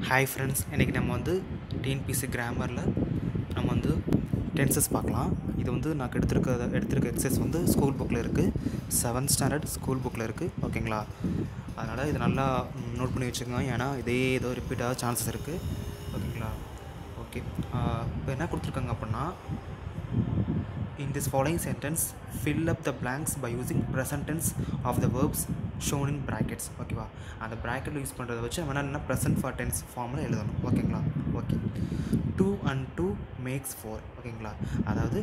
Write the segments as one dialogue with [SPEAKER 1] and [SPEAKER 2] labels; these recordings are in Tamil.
[SPEAKER 1] ஹாய் ஃப்ரெண்ட்ஸ் இன்றைக்கி நம்ம வந்து டிஎன்பிசி கிராமரில் நம்ம வந்து டென்சஸ் பார்க்கலாம் இது வந்து நான் எடுத்திருக்க எடுத்திருக்க எக்ஸசைஸ் வந்து ஸ்கூல் புக்கில் இருக்குது செவன்த் ஸ்டாண்டர்ட் ஸ்கூல் புக்கில் இருக்குது ஓகேங்களா அதனால் இது நல்லா நோட் பண்ணி வச்சுக்கோங்க ஏன்னா இதே ஏதோ ரிப்பீட் ஆக சான்சஸ் இருக்குது ஓகேங்களா ஓகே இப்போ என்ன கொடுத்துருக்காங்க அப்படின்னா In this following sentence, fill up the blanks by using present tense of the verbs shown in brackets. ஓகேவா அந்த ப்ராக்கெட்டில் யூஸ் பண்ணுறத வச்சு நம்ம என்ன ப்ரெசன்ட் ஃபார் டென்ஸ் ஃபார்மில் எழுதணும் ஓகேங்களா okay two and two makes four ஓகேங்களா அதாவது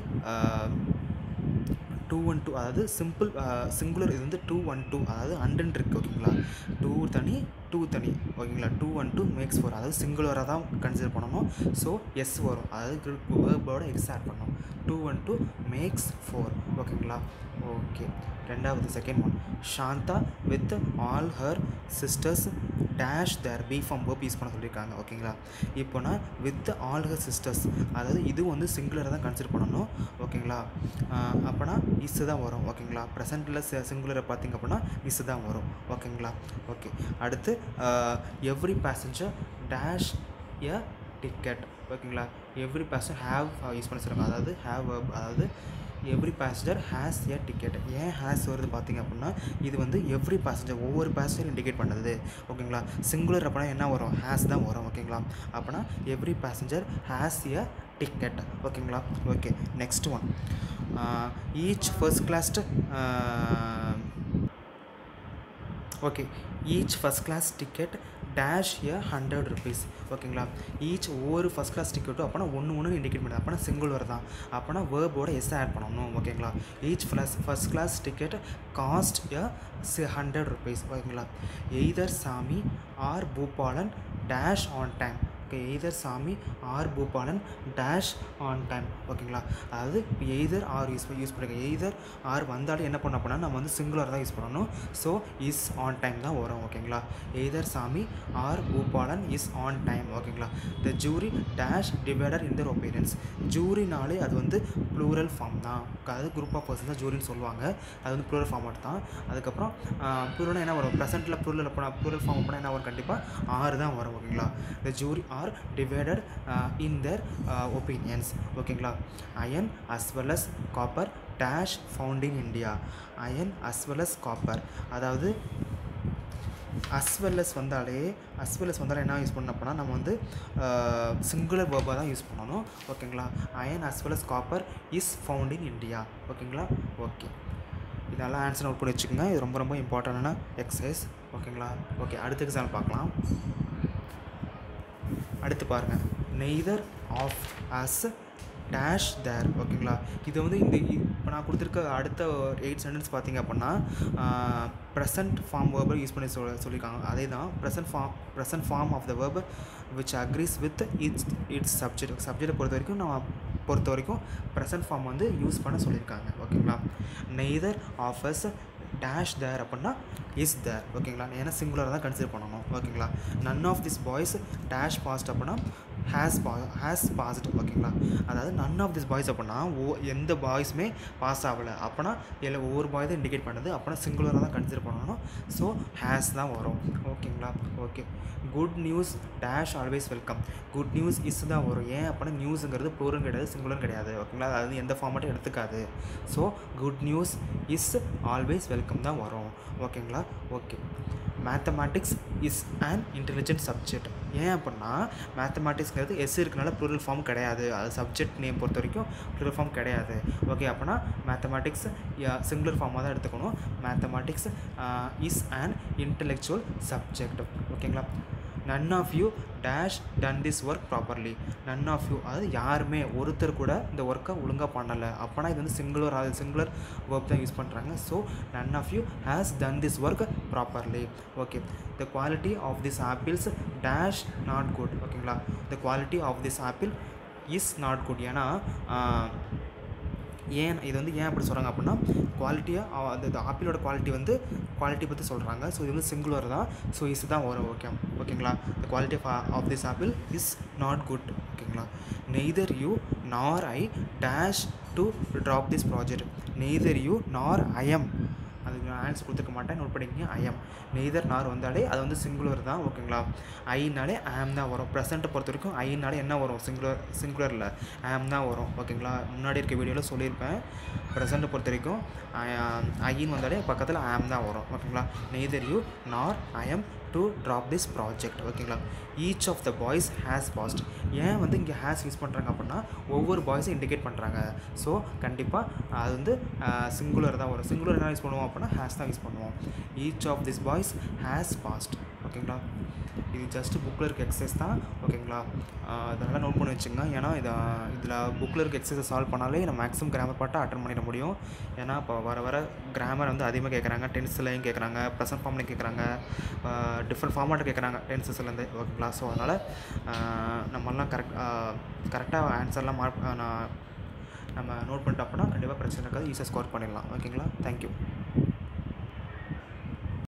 [SPEAKER 1] டூ ஒன் டூ அதாவது சிம்பிள் சிங்குலர் இது வந்து டூ ஒன் டூ அதாவது அண்டுன்னு இருக்குது ஓகேங்களா டூ தனி டூ தனி ஓகேங்களா two one two makes four அதாவது சிங்குலராக தான் கன்சிடர் பண்ணணும் ஸோ எஸ் வரும் அதாவது வேர்போட எக்ஸ் ஆட் பண்ணணும் two one two makes four ஓகேங்களா ஓகே ரெண்டாவது second one Santha with all her sisters dash their be form verb use பண்ண சொல்லியிருக்காங்க ஓகேங்களா இப்போனா வித் ஆல் ஹர் சிஸ்டர்ஸ் அதாவது இது வந்து சிங்குலரை தான் கன்சிடர் பண்ணணும் ஓகேங்களா அப்போனா இஸ் தான் வரும் ஓகேங்களா ப்ரெசண்ட்டில் சிங்குலரை பார்த்திங்க அப்படின்னா இஸ் தான் வரும் ஓகேங்களா ஓகே அடுத்து every passenger dash a ticket ஓகேங்களா எவ்ரி பேசஞ்சர் ஹேவ் யூஸ் பண்ண சொல்லுவாங்க அதாவது ஹேவ் அதாவது every passenger has a ticket ஏன் ஹேஸ் வருது பார்த்திங்க அப்படின்னா இது வந்து எவ்ரி பேசஞ்சர் ஒவ்வொரு பேசஞ்சர் இண்டிகேட் பண்ணுது ஓகேங்களா சிங்குலர் அப்படின்னா என்ன வரும் ஹேஸ் தான் வரும் ஓகேங்களா அப்படின்னா every passenger has a ticket ஓகேங்களா okay next one each first class okay each first class ticket dash a hundred rupees ஓகேங்களா ஈச் ஒவ்வொரு ஃபஸ்ட் கிளாஸ் டிக்கெட்டும் அப்போனா ஒன்று ஒன்று இண்டிகேட் பண்ணுது அப்போனா சிங்கிள் வர தான் அப்போனா வேர்போட எஸ் ஆட் பண்ணணும் ஓகேங்களா each plus first class ticket cost a C hundred rupees ஓகேங்களா either Sami or Bhupalan dash on time okay either Sami or Bhupalan dash on time ஓகேங்களா அதாவது இப்போ எய்தர் ஆர் யூஸ் யூஸ் பண்ணுங்க எய்தர் ஆர் வந்தாலும் என்ன பண்ண அப்படின்னா நம்ம வந்து சிங்குலர் தான் யூஸ் பண்ணணும் ஸோ இஸ் ஆன் டைம் தான் வரும் ஓகேங்களா either Sami or Bhupalan is on time ஓகேங்களா the jury dash divider in their opinions ஜூரினாலே அது வந்து ப்ளூரல் ஃபார்ம் தான் அதாவது குரூப் ஆஃப் பர்சன் தான் ஜூரின்னு சொல்லுவாங்க அது வந்து ப்ளூரல் ஃபார்ம் தான் அதுக்கப்புறம் ப்ளூரல்னா என்ன வரும் ப்ரெசென்ட்டில் ப்ளூரல் போனால் ப்ளூரல் ஃபார்ம் போனால் என்ன வரும் கண்டிப்பாக ஆறு தான் வரும் ஓகேங்களா the jury are divided in their opinions ஓகேங்களா iron as well as copper dash found in India iron as well as copper அதாவது அஸ்வெல்லஸ் வந்தாலே அஸ்வெல்லஸ் வந்தாலே என்ன யூஸ் பண்ண போனால் நம்ம வந்து சிங்குலர் வேர்பாக தான் யூஸ் பண்ணணும் ஓகேங்களா iron as well as copper is found in India ஓகேங்களா ஓகே இதெல்லாம் ஆன்சர் நோட் பண்ணி வச்சுக்கோங்க இது ரொம்ப ரொம்ப இம்பார்ட்டண்டான எக்ஸசைஸ் ஓகேங்களா ஓகே அடுத்த எக்ஸாம்பிள் பார்க்கலாம் அடுத்து பாருங்கள் neither of us dash there ஓகேங்களா இது வந்து இந்த இப்போ நான் கொடுத்துருக்க அடுத்த எயிட் சென்டென்ஸ் பார்த்தீங்க அப்படின்னா ப்ரெசன்ட் ஃபார்ம் வேர்பை யூஸ் பண்ணி சொல் சொல்லியிருக்காங்க அதே தான் present form present form of the verb which agrees with its its subject சப்ஜெக்டை பொறுத்த வரைக்கும் நம்ம பொறுத்த வரைக்கும் ப்ரெசன்ட் ஃபார்ம் வந்து யூஸ் பண்ண சொல்லியிருக்காங்க ஓகேங்களா நெய்தர் ஆஃபர்ஸ் டேஷ் தேர் அப்படின்னா இஸ் தேர் ஓகேங்களா ஏன்னா சிங்குலராக தான் கன்சிடர் பண்ணணும் ஓகேங்களா none of this boys dash passed அப்படின்னா ஹேஸ் பா ஹேஸ் பாஸ்ட் ஓகேங்களா அதாவது நன் ஆஃப் திஸ் பாய்ஸ் அப்படின்னா ஓ எந்த பாய்ஸுமே பாஸ் ஆகலை அப்போனா இல்லை ஒவ்வொரு பாய் தான் இண்டிகேட் பண்ணுது அப்போனா சிங்குலராக தான் கன்சிடர் பண்ணணும் ஸோ ஹேஸ் தான் வரும் ஓகேங்களா okay good news dash always welcome good news is தான் வரும் ஏன் அப்படின்னா நியூஸுங்கிறது ப்ளூரும் கிடையாது சிங்குலரும் கிடையாது ஓகேங்களா அதாவது எந்த ஃபார்மேட்டும் எடுத்துக்காது so good news is always welcome தான் வரும் ஓகேங்களா okay mathematics is an intelligent subject ஏன் அப்படின்னா மேத்தமேட்டிக்ஸ்ங்கிறது எஸ் இருக்கனால ப்ளூரல் ஃபார்ம் கிடையாது அது சப்ஜெக்ட் நேம் பொறுத்த வரைக்கும் ப்ளூரல் ஃபார்ம் கிடையாது ஓகே அப்படின்னா மேத்தமேட்டிக்ஸ் சிங்குலர் ஃபார்மாக தான் எடுத்துக்கணும் mathematics is an intellectual subject ஓகேங்களா none of you dash done this work properly none of you அதாவது யாருமே ஒருத்தர் கூட இந்த ஒர்க்கை ஒழுங்காக பண்ணலை அப்போனா இது வந்து சிங்குலர் அது சிங்குலர் ஒர்க் தான் யூஸ் பண்ணுறாங்க so none of you has done this work properly okay the quality of this apples dash not good ஓகேங்களா the quality of this apple is not good ஏன்னா ஏன் இது வந்து ஏன் அப்படி சொல்கிறாங்க அப்படின்னா குவாலிட்டியாக அந்த ஆப்பிளோட குவாலிட்டி வந்து குவாலிட்டி பற்றி சொல்கிறாங்க ஸோ இது வந்து சிங்குலர் தான் ஸோ இஸ் தான் வரும் ஓகே ஓகேங்களா the quality of of this apple is not good ஓகேங்களா neither you nor I dash to drop this project neither you nor I M அதுக்கு இங்கே ஆன்சர் கொடுத்துருக்க மாட்டேன் நோட் பண்ணிக்கங்க ஐஎம் நெய்தர் நார் வந்தாலே அது வந்து சிங்குலர் தான் ஓகேங்களா ஐனாலே ஆம் தான் வரும் ப்ரெசண்ட்டை பொறுத்த வரைக்கும் ஐனாலே என்ன வரும் சிங்குலர் சிங்குலரில் ஆம் தான் வரும் ஓகேங்களா முன்னாடி இருக்க வீடியோவில் சொல்லியிருப்பேன் ப்ரெசண்ட்டை பொறுத்த வரைக்கும் ஐன்னு வந்தாலே பக்கத்தில் ஆம் தான் வரும் ஓகேங்களா neither you nor I'm to drop this project ஓகேங்களா each of the boys has passed ஏன் வந்து இங்கே ஹேஸ் யூஸ் பண்ணுறாங்க அப்படின்னா ஒவ்வொரு பாய்ஸும் இண்டிகேட் பண்ணுறாங்க ஸோ கண்டிப்பாக அது வந்து சிங்குலர் தான் வரும் சிங்குலர் என்ன யூஸ் பண்ணுவோம் அப்படின்னா ஹேஸ் தான் யூஸ் பண்ணுவோம் each of this boys has passed ஓகேங்களா இது ஜஸ்ட் புக்கில் இருக்க எக்ஸசைஸ் தான் ஓகேங்களா அதனால் நோட் பண்ணி வச்சுங்க ஏன்னா இதை இதில் புக்கில் இருக்க எக்ஸசைஸ் சால்வ் பண்ணாலே நம்ம மேக்ஸிமம் கிராமர் பாட்டை அட்டன் பண்ணிட முடியும் ஏன்னா இப்போ வர வர கிராமர் வந்து அதிகமாக கேட்குறாங்க டென்ஸ்லையும் கேட்குறாங்க ப்ரெசன்ட் ஃபார்ம்லையும் கேட்குறாங்க டிஃப்ரெண்ட் ஃபார்மாட்டு கேட்குறாங்க டென்சஸ்லேருந்து ஓகேங்களா ஸோ அதனால் நம்மளாம் கரெக்ட் கரெக்டாக ஆன்சர்லாம் மார்க் நான் நம்ம நோட் பண்ணிட்டோம் அப்படின்னா கண்டிப்பாக பிரச்சனை இருக்காது ஈஸியாக ஸ்கோர் பண்ணிடலாம் ஓகேங்களா தேங்க்யூ